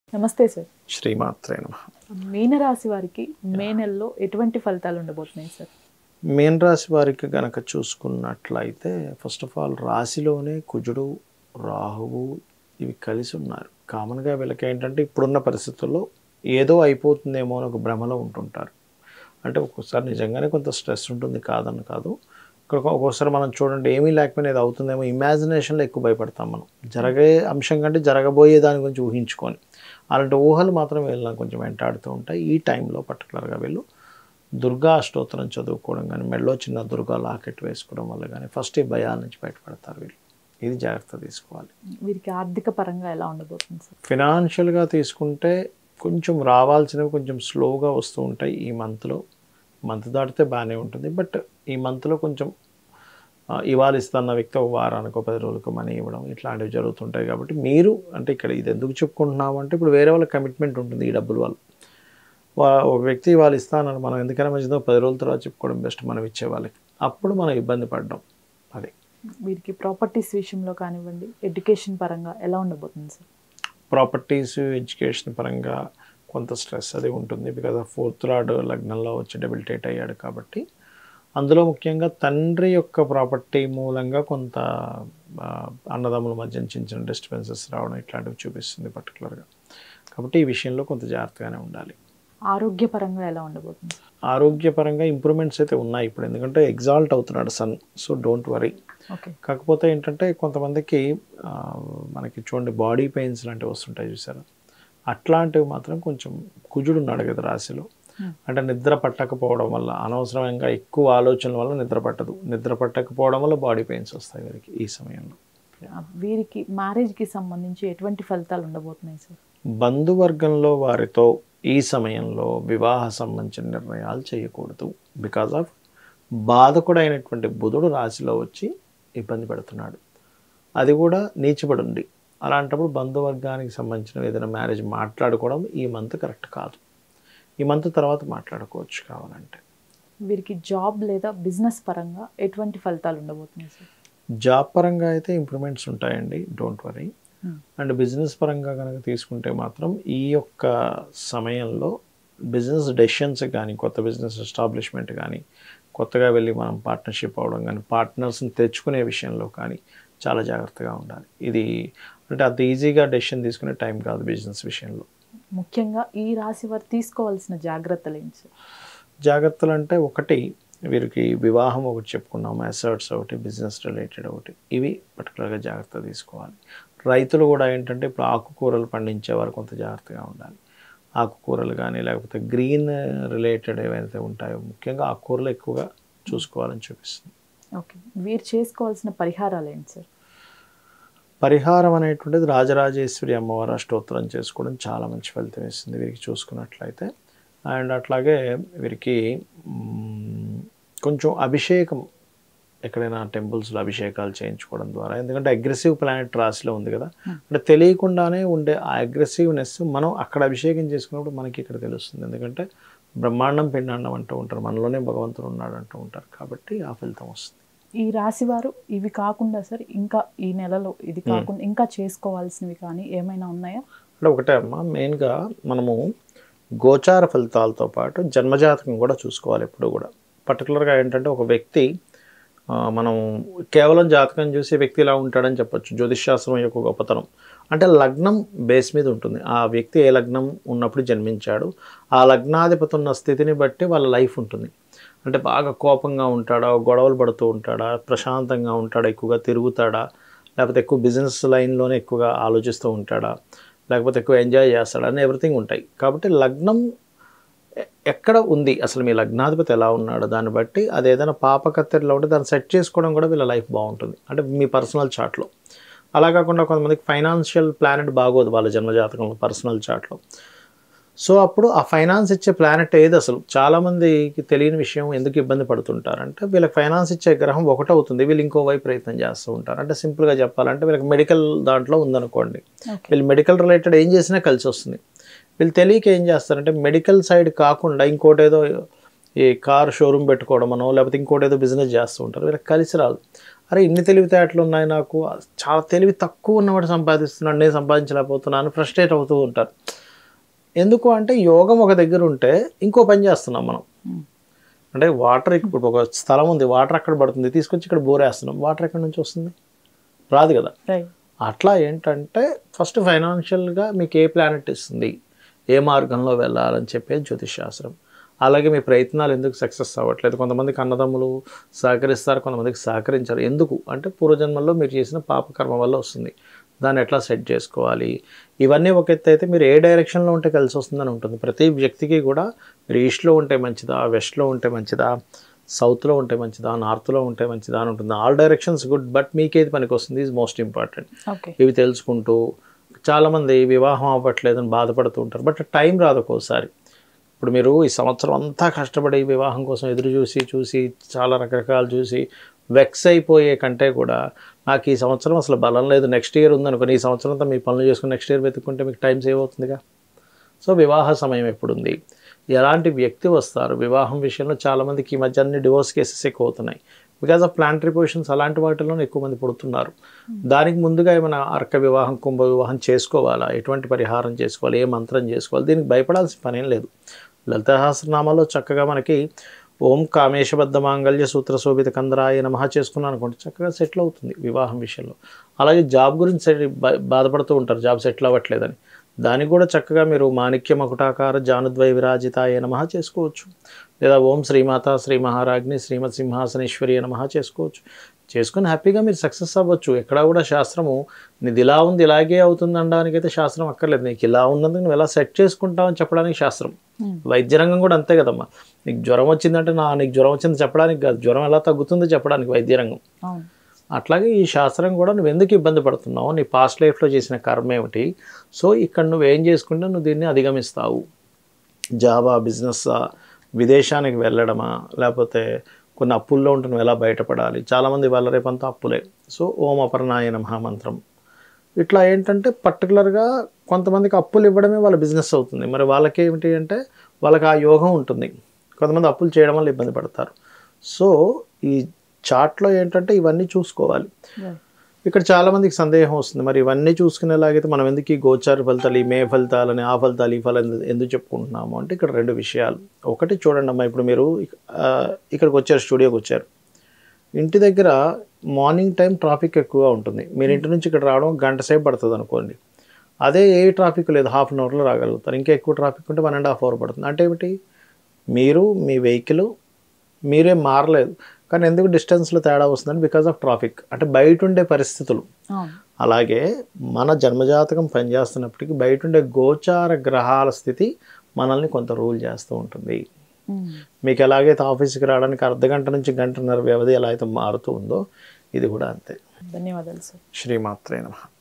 నమస్తే సార్ శ్రీమాత్రే నమ మీనరాశి వారికి మే నెలలో ఎటువంటి ఫలితాలు ఉండబోతున్నాయి సార్ మీన రాశి వారికి గనక చూసుకున్నట్లయితే ఫస్ట్ ఆఫ్ ఆల్ రాశిలోనే కుజుడు రాహువు ఇవి కలిసి ఉన్నారు కామన్గా వీళ్ళకి ఏంటంటే ఇప్పుడున్న పరిస్థితుల్లో ఏదో అయిపోతుందేమో అని ఒక భ్రమలో ఉంటుంటారు అంటే ఒక్కోసారి నిజంగానే కొంత స్ట్రెస్ ఉంటుంది కాదని కాదు ఇక్కడ ఒక్కోసారి మనం చూడండి ఏమీ లేకపోయినా ఇది అవుతుందేమో ఇమాజినేషన్లో ఎక్కువ భయపడతాం మనం జరిగే అంశం కంటే జరగబోయే దాని గురించి ఊహించుకొని అలాంటి ఊహలు మాత్రం వీళ్ళని కొంచెం వెంటాడుతూ ఉంటాయి ఈ టైంలో పర్టికులర్గా వీళ్ళు దుర్గా అష్టోత్తరం చదువుకోవడం కానీ మెడలో చిన్న దుర్గా లాకెట్ వేసుకోవడం వల్ల కానీ ఫస్ట్ ఈ భయాల నుంచి బయటపడతారు వీళ్ళు ఇది జాగ్రత్త తీసుకోవాలి వీరికి ఆర్థిక పరంగా ఎలా ఉండబోతుంది సార్ ఫినాన్షియల్గా తీసుకుంటే కొంచెం రావాల్సినవి కొంచెం స్లోగా వస్తూ ఉంటాయి ఈ మంత్లో మంత్ దాటితే బాగానే ఉంటుంది బట్ ఈ మంత్లో కొంచెం ఆ, ఇవాళ ఇస్తున్న వ్యక్తి ఒక వారానికో పది రోజులకు మనీ ఇవ్వడం ఇట్లాంటివి జరుగుతుంటాయి కాబట్టి మీరు అంటే ఇక్కడ ఇది ఎందుకు చెప్పుకుంటున్నాము అంటే ఇప్పుడు వేరే వాళ్ళ కమిట్మెంట్ ఉంటుంది ఈ డబ్బులు వాళ్ళు వా ఒక వ్యక్తి వాళ్ళు ఇస్తానని మనం ఎందుకైనా మంచిదో పది రోజుల తర్వాత చెప్పుకోవడం బెస్ట్ మనం ఇచ్చే వాళ్ళకి అప్పుడు మనం ఇబ్బంది పడ్డాం అది వీరికి ప్రాపర్టీస్ విషయంలో కానివ్వండి ఎడ్యుకేషన్ పరంగా ఎలా ఉండబోతుంది సార్ ప్రాపర్టీస్ ఎడ్యుకేషన్ పరంగా కొంత స్ట్రెస్ అది ఉంటుంది బికాజ్ ఆఫ్ ఫోర్త్ రాడ్ లగ్నంలో వచ్చి డెబిలిటేట్ అయ్యాడు కాబట్టి అందులో ముఖ్యంగా తండ్రి యొక్క ప్రాపర్టీ మూలంగా కొంత ఆ, అన్నదమ్ముల మధ్య చిన్న చిన్న డిస్టర్బెన్సెస్ రావడం ఇట్లాంటివి చూపిస్తుంది పర్టికులర్గా కాబట్టి ఈ విషయంలో కొంత జాగ్రత్తగానే ఉండాలి ఆరోగ్యపరంగా ఎలా ఉండబోతుంది సార్ ఆరోగ్యపరంగా ఇంప్రూవ్మెంట్స్ అయితే ఉన్నాయి ఇప్పుడు ఎందుకంటే ఎగ్జాల్ట్ అవుతున్నాడు sun so don't worry okay కాకపోతే ఏంటంటే కొంతమందికి ఆ, మనకి చూడండి బాడీ పెయిన్స్ లాంటివి వస్తుంటాయి చూసారా అట్లాంటివి మాత్రం కొంచెం కుజుడు ఉన్నాడు కదా రాశిలో Hmm. అంటే నిద్ర పట్టకపోవడం వల్ల అనవసరంగా ఎక్కువ ఆలోచనల వల్ల నిద్ర పట్టదు నిద్ర పట్టకపోవడం వల్ల బాడీ పెయిన్స్ వస్తాయి వీరికి ఈ సమయంలో వీరికి మ్యారేజ్కి సంబంధించి ఎటువంటి ఫలితాలు ఉండబోతున్నాయి సార్ బంధువర్గంలో వారితో ఈ సమయంలో వివాహ సంబంధించిన నిర్ణయాలు చేయకూడదు బికాజ్ ఆఫ్ బాధకుడైనటువంటి బుధుడు రాశిలో వచ్చి ఇబ్బంది పెడుతున్నాడు అది కూడా నీచబడి ఉంది అలాంటప్పుడు బంధువర్గానికి సంబంధించిన ఏదైనా మ్యారేజ్ మాట్లాడుకోవడం ఈ మంత్ కరెక్ట్ కాదు ఈ మంత్ తర్వాత మాట్లాడుకోవచ్చు కావాలంటే వీరికి జాబ్ లేదా బిజినెస్ పరంగా ఎటువంటి ఫలితాలు ఉండబోతున్నాయి సార్ జాబ్ పరంగా అయితే ఇంప్రూవ్మెంట్స్ ఉంటాయండి don't worry Hmm. And business పరంగా కనుక తీసుకుంటే మాత్రం ఈ యొక్క సమయంలో బిజినెస్ డెసిషన్స్ కానీ కొత్త బిజినెస్ ఎస్టాబ్లిష్మెంట్ కానీ కొత్తగా వెళ్ళి మనం పార్ట్నర్షిప్ అవ్వడం కానీ పార్ట్నర్స్ని తెచ్చుకునే విషయంలో కానీ చాలా జాగ్రత్తగా ఉండాలి ఇది అంటే అంత ఈజీగా డెసిషన్ తీసుకునే టైం కాదు బిజినెస్ విషయంలో ముఖ్యంగా ఈ రాశి వారు తీసుకోవాల్సిన జాగ్రత్తలు ఏంటి సార్ జాగ్రత్తలు అంటే ఒకటి వీరికి వివాహం ఒకటి చెప్పుకున్నాము అసర్ట్స్ ఒకటి బిజినెస్ రిలేటెడ్ ఒకటి ఇవి పర్టికులర్గా జాగ్రత్త తీసుకోవాలి రైతులు కూడా ఏంటంటే ఇప్పుడు ఆకుకూరలు పండించేవారు కొంత జాగ్రత్తగా ఉండాలి ఆకుకూరలు కానీ లేకపోతే గ్రీన్ రిలేటెడ్ ఏవైతే ఉంటాయో ముఖ్యంగా ఆకుకూరలు ఎక్కువగా చూసుకోవాలని చూపిస్తుంది ఓకే వీరు చేసుకోవాల్సిన పరిహారాలు ఏంటి సార్ పరిహారం అనేటువంటిది రాజరాజేశ్వరి అమ్మవారి అష్టోత్తరం చేసుకోవడం చాలా మంచి ఫలితం ఇస్తుంది వీరికి చూసుకున్నట్లయితే అండ్ అట్లాగే వీరికి మ్, కొంచెం అభిషేకం ఎక్కడైనా టెంపుల్స్లో అభిషేకాలు చేయించుకోవడం ద్వారా ఎందుకంటే అగ్రెసివ్ ప్లానెట్ రాశిలో ఉంది కదా అంటే తెలియకుండానే ఉండే ఆ అగ్రెసివ్నెస్ మనం అక్కడ అభిషేకం చేసుకున్నప్పుడు మనకి ఇక్కడ తెలుస్తుంది ఎందుకంటే బ్రహ్మాండం పిండాండం అంటూ ఉంటారు మనలోనే భగవంతుడు ఉన్నాడు అంటూ ఉంటారు కాబట్టి ఆ ఫలితం వస్తుంది ఈ రాశి వారు ఇవి కాకుండా సార్ ఇంకా ఈ నెలలో ఇది కాకుండా ఇంకా చేసుకోవాల్సినవి కానీ ఏమైనా ఉన్నాయా అంటే ఒకటే అమ్మా మెయిన్గా మనము గోచార ఫలితాలతో పాటు జన్మజాతకం కూడా చూసుకోవాలి ఎప్పుడు కూడా పర్టికులర్గా ఏంటంటే ఒక వ్యక్తి ఆ, మనం కేవలం జాతకం చూసి వ్యక్తి ఇలా ఉంటాడని చెప్పొచ్చు జ్యోతిష్శాస్త్రం యొక్క గొప్పతనం అంటే లగ్నం బేస్ మీద ఉంటుంది ఆ వ్యక్తి ఏ లగ్నం ఉన్నప్పుడు జన్మించాడు ఆ లగ్నాధిపతి ఉన్న స్థితిని బట్టి వాళ్ళ లైఫ్ ఉంటుంది అంటే బాగా కోపంగా ఉంటాడా గొడవలు పడుతూ ఉంటాడా ప్రశాంతంగా ఉంటాడా ఎక్కువగా తిరుగుతాడా లేకపోతే ఎక్కువ బిజినెస్ లైన్లోనే ఎక్కువగా ఆలోచిస్తూ ఉంటాడా లేకపోతే ఎక్కువ ఎంజాయ్ చేస్తాడా అని ఎవ్రీథింగ్ ఉంటాయి కాబట్టి లగ్నం ఎ- ఎక్కడ ఉంది అసలు మీ లగ్నాధిపతి ఎలా ఉన్నాడు దాన్ని బట్టి అది ఏదైనా పాపకత్తెరలో ఉంటే దాన్ని సెట్ చేసుకోవడం కూడా వీళ్ళ లైఫ్ బాగుంటుంది అంటే మీ పర్సనల్ చార్ట్లో అలా కాకుండా కొంతమందికి ఫైనాన్షియల్ ప్లానెట్ బాగోదు వాళ్ళ జన్మజాతకంలో పర్సనల్ చార్ట్లో సో అప్పుడు ఆ ఫైనాన్స్ ఇచ్చే ప్లానెట్ ఏది అసలు చాలామందికి తెలియని విషయం ఎందుకు ఇబ్బంది పడుతుంటారంటే వీళ్ళకి ఫైనాన్స్ ఇచ్చే గ్రహం ఒకటి అవుతుంది వీళ్ళు ఇంకో వైపు ప్రయత్నం చేస్తూ ఉంటారు అంటే సింపుల్గా చెప్పాలంటే వీళ్ళకి మెడికల్ దాంట్లో ఉందనుకోండి ఓకే వీళ్ళు మెడికల్ రిలేటెడ్ ఏం చేసినా కలిసి వస్తుంది వీళ్ళు తెలియక ఏం చేస్తారంటే మెడికల్ సైడ్ కాకుండా ఇంకోటి ఏదో ఈ కార్ షోరూమ్ పెట్టుకోవడమనో లేకపోతే ఇంకోటి ఏదో బిజినెస్ చేస్తూ ఉంటారు వీళ్ళకి కలిసి రాదు అరే ఇన్ని తెలివితేటలు ఉన్నాయి నాకు చాలా తెలివి తక్కువ ఉన్నవాడు సంపాదిస్తున్నాడు నేను సంపాదించలేకపోతున్నాను ఫ్రస్ట్రేట్ అవుతూ ఉంటారు ఎందుకు అంటే యోగం ఒక దగ్గర ఉంటే ఇంకో పని చేస్తున్నాం మనం Hmm. అంటే వాటర్ ఇప్పుడు ఒక స్థలం ఉంది వాటర్ అక్కడ పడుతుంది తీసుకొచ్చి ఇక్కడ బోర్ వేస్తున్నాం వాటర్ ఎక్కడి నుంచి వస్తుంది రాదు కదా రైట్ అట్లా ఏంటంటే ఫస్ట్ ఫైనాన్షియల్గా మీకు ఏ ప్లానెట్ ఇస్తుంది ఏ మార్గంలో వెళ్ళాలని చెప్పేది జ్యోతిష్ శాస్త్రం అలాగే మీ ప్రయత్నాలు ఎందుకు సక్సెస్ అవ్వట్లేదు కొంతమందికి అన్నదమ్ములు సహకరిస్తారు కొంతమందికి సహకరించారు ఎందుకు అంటే పూర్వజన్మల్లో మీరు చేసిన పాపకర్మ వల్ల వస్తుంది దాన్ని ఎట్లా సెట్ చేసుకోవాలి ఇవన్నీ ఒక ఎత్తు అయితే మీరు ఏ డైరెక్షన్లో ఉంటే కలిసి వస్తుందని ఉంటుంది ప్రతి వ్యక్తికి కూడా మీరు ఈస్ట్లో ఉంటే మంచిదా వెస్ట్లో ఉంటే మంచిదా సౌత్లో ఉంటే మంచిదా నార్త్లో ఉంటే మంచిదా అని ఉంటుంది ఆల్ డైరెక్షన్స్ గుడ్ బట్ మీకేది పనికి వస్తుంది ఈజ్ మోస్ట్ ఇంపార్టెంట్ ఓకే ఇవి తెలుసుకుంటూ చాలామంది వివాహం అవ్వట్లేదని బాధపడుతూ ఉంటారు బట్ టైం రాదు ఒక్కోసారి ఇప్పుడు మీరు ఈ సంవత్సరం అంతా కష్టపడి వివాహం కోసం ఎదురు చూసి చూసి చాలా రకరకాలు చూసి వెక్స్ అయిపోయే కంటే కూడా నాకు ఈ సంవత్సరం అసలు బలం లేదు నెక్స్ట్ ఇయర్ ఉందనుకోని ఈ సంవత్సరం అంతా మీ పనులు చేసుకుని నెక్స్ట్ ఇయర్ వెతుక్కుంటే మీకు టైం సేవ్ అవుతుందిగా సో వివాహ సమయం ఎప్పుడుంది ఎలాంటి వ్యక్తి వస్తారు వివాహం విషయంలో చాలామందికి ఈ మధ్య అన్ని డివోర్స్ కేసెస్ ఎక్కువ అవుతున్నాయి బికాజ్ ఆఫ్ ప్లాంటరీ పొజిషన్స్ అలాంటి వాటిలోనే ఎక్కువ మంది పుడుతున్నారు దానికి ముందుగా ఏమైనా అర్క వివాహం కుంభ వివాహం చేసుకోవాలా ఎటువంటి పరిహారం చేసుకోవాలి ఏ మంత్రం చేసుకోవాలి దీనికి భయపడాల్సిన పనేం లేదు లలిత సహస్రనామాలో చక్కగా మనకి ఓం కామేశబద్ధ మాంగళ్య సూత్ర శోభిత కందరాయ నమః చేసుకున్నాను అనుకోండి చక్కగా సెటిల్ అవుతుంది వివాహం విషయంలో అలాగే జాబ్ గురించి సెటి- బా- బాధపడుతూ ఉంటారు జాబ్ సెటిల్ అవ్వట్లేదని దానికి కూడా చక్కగా మీరు మాణిక్య మకుటాకార జానుద్వయ విరాజితాయ నమః చేసుకోవచ్చు లేదా ఓం శ్రీమాత శ్రీ మహారాజ్ని శ్రీమత్ సింహాసనేశ్వరి నమః చేసుకోవచ్చు చేసుకుని హ్యాపీగా మీరు సక్సెస్ అవ్వచ్చు ఎక్కడా కూడా శాస్త్రము నీది ఇలా ఉంది ఇలాగే అవుతుంది అనడానికి అయితే శాస్త్రం అక్కర్లేదు నీకు ఇలా ఉన్నందుకు నువ్వు ఎలా సెట్ చేసుకుంటావు అని చెప్పడానికి శాస్త్రం వైద్య రంగం కూడా అంతే కదమ్మా నీకు జ్వరం వచ్చిందంటే నా నీకు జ్వరం వచ్చింది చెప్పడానికి కాదు జ్వరం ఎలా తగ్గుతుందో చెప్పడానికి వైద్య రంగం అవును అట్లాగే ఈ శాస్త్రం కూడా నువ్వు ఎందుకు ఇబ్బంది పడుతున్నావు నీ పాస్ట్ లైఫ్లో చేసిన కర్మ ఏమిటి సో ఇక్కడ నువ్వు ఏం చేసుకుంటే నువ్వు దీన్ని అధిగమిస్తావు జాబా బిజినెస్సా విదేశానికి వెళ్ళడమా లేకపోతే కొన్ని అప్పుల్లో ఉంటే నువ్వు ఎలా బయటపడాలి చాలామంది వాళ్ళ రేపంతా అప్పులే సో ఓం అపర్ణాయ నమః మంత్రం ఇట్లా ఏంటంటే పర్టికులర్గా కొంతమందికి అప్పులు ఇవ్వడమే వాళ్ళ బిజినెస్ అవుతుంది మరి వాళ్ళకి ఏమిటి అంటే వాళ్ళకి ఆ యోగం ఉంటుంది కొంతమంది అప్పులు చేయడం వల్ల ఇబ్బంది పడతారు సో ఈ చార్ట్లో ఏంటంటే ఇవన్నీ చూసుకోవాలి రైట్ ఇక్కడ చాలా మందికి సందేహం వస్తుంది మరి ఇవన్నీ చూసుకునేలాగైతే మనం ఎందుకు ఈ గోచార ఫలితాలు ఈ మే ఫలితాలని ఆ ఫలితాలు ఈ ఫలితాలు ఎందు- ఎందుకు చెప్పుకుంటున్నాము అంటే ఇక్కడ రెండు విషయాలు ఒకటి చూడండి అమ్మా ఇప్పుడు మీరు ఇక- ఆ, ఇక్కడికి వచ్చారు స్టూడియోకి వచ్చారు ఇంటి దగ్గర మార్నింగ్ టైం ట్రాఫిక్ ఎక్కువగా ఉంటుంది మీరు ఇంటి నుంచి ఇక్కడ రావడం గంట సేపు పడుతుంది అనుకోండి అదే ఏ ట్రాఫిక్ లేదు హాఫ్ అన్ అవర్లో రాగలుగుతారు ఇంకా ఎక్కువ ట్రాఫిక్ ఉంటే వన్ అండ్ హాఫ్ అవర్ పడుతుంది అంటే ఏమిటి మీరు మీ వెహికల్ మీరే మారలేదు కానీ ఎందుకు డిస్టెన్స్లో తేడా వస్తుందని బికాస్ ఆఫ్ ట్రాఫిక్ అంటే బయట ఉండే పరిస్థితులు అవును అలాగే మన జన్మజాతకం పనిచేస్తున్నప్పటికీ బయట ఉండే గోచార గ్రహాల స్థితి మనల్ని కొంత రూల్ చేస్తూ ఉంటుంది మ్మ్. మీకు ఎలాగైతే ఆఫీస్కి రావడానికి అర్ధ గంట నుంచి గంటన్నర వ్యవధి ఎలా అయితే మారుతూ ఉందో ఇది కూడా అంతే ధన్యవాదాలు సార్ శ్రీమాత్రే నమః